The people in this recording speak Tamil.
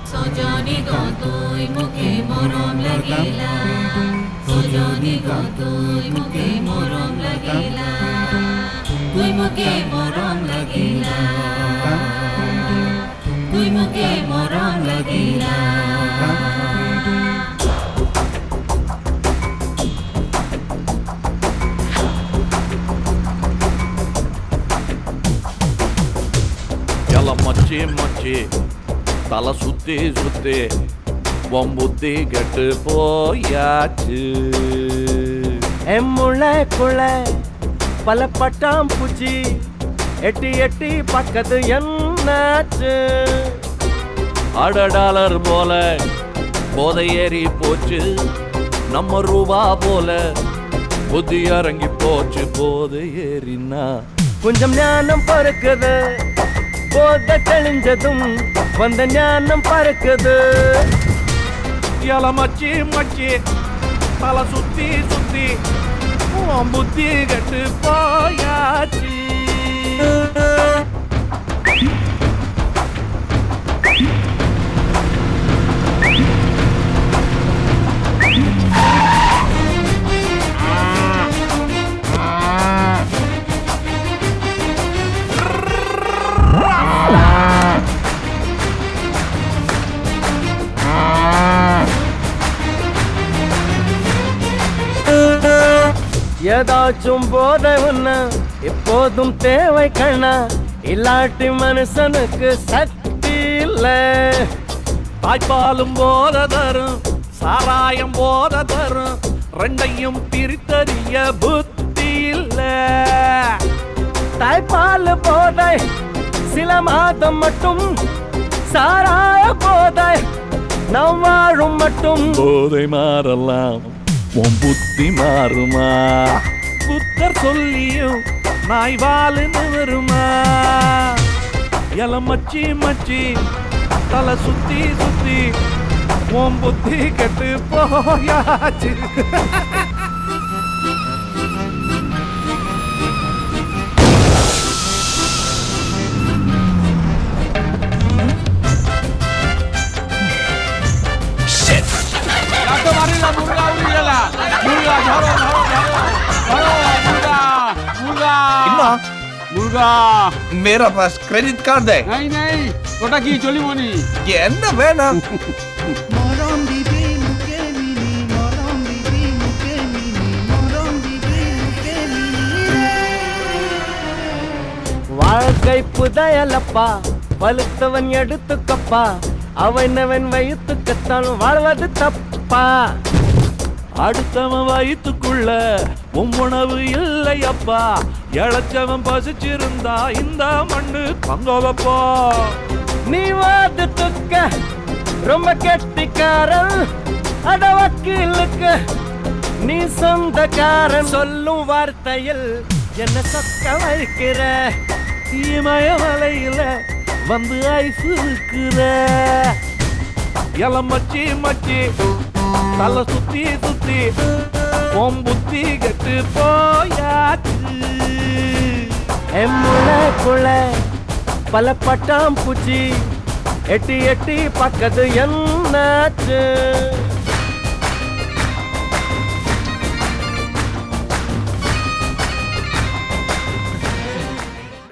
সজনি গো তুই মুখে মরম লাগিলা সজনি গো তুই মুখে মরম লাগিলা তুই মুখে মরম লাগিলা তুই মুখে মরম লাগিলা எல்லாம் மச்சி மச்சி தலை சுத்தி சுத்தி பொம்புத்தி கெட்டு போயாச்சு எம்முளை குளை பல பட்டாம் பூச்சி எட்டி எட்டி பக்கத்து என்னாச்சு அட டாலர் போல போதை ஏறி போச்சு நம்ம ரூபா போல புத்தி இறங்கி போச்சு போதை ஏறினா கொஞ்சம் ஞானம் பறக்குது போத தெளிஞ்சதும் வந்த ஞானம் பறக்குது எல மச்சி மச்சி தலை சுத்தி சுத்தி உன் புத்தி கெட்டு போயாச்சு ஏதாச்சும் போதை ஒண்ணு எப்போதும் தேவை கண்ணா இல்லாட்டி மனுஷனுக்கு சக்தி இல்லை தாய்ப்பாலும் போத தரும் சாராயம் போத தரும் ரெண்டையும் பிரித்தறிய புத்தி இல்ல தாய்ப்பால் போதை சில மாதம் மட்டும் சாராய போதை நம் வாழும் மட்டும் போதை மாறலாம் உன் புத்தி மாறுமா புத்தர் சொல்லியும் நாய் வாழுன்னு வருமா எல மச்சி மச்சி தலை சுத்தி சுத்தி உன் புத்தி கெட்டு போயாச்சு 야또 말이라 물가 우리라 물가 저러 저러 저러 물가 물가 물가 मेरा पास क्रेडिट कार्ड है নাই নাই ওটা কি চলিবনি என்ன வேணும் মরম দিবি মুখে মিনি মরম দিবি মুখে মিনি মরম দিবি মুখে মিনি வாழ்க்கை புதையலப்பா பழுத்தவன் எடுத்துக்கப்பா அவனவன் வயிற்றுக்கத்தான் வாழ்வது தப்பா அடுத்தவன் வயிற்றுக்குள்ள உன் உணவு இல்லையப்பா இழைச்சவன் பசிச்சிருந்தா இந்த மண்ணு தங்க வைப்பா நீ வாது துக்க ரொம்ப கெட்டிக்காரன் அட வக்கீலுக்கு நீ சொந்தக்காரன் சொல்லும் வார்த்தையில் என்ன சொக்க வைக்கிற இமயமலையில வந்து ஐஸ் இருக்கிற இளம் மச்சி மச்சி தலை சுத்தி சுத்தி உன் புத்தி கெட்டு போயாச்சு எம்முளைக்குள்ள பல பட்டாம் பூச்சி எட்டி எட்டி பக்கத்து என்னாச்சு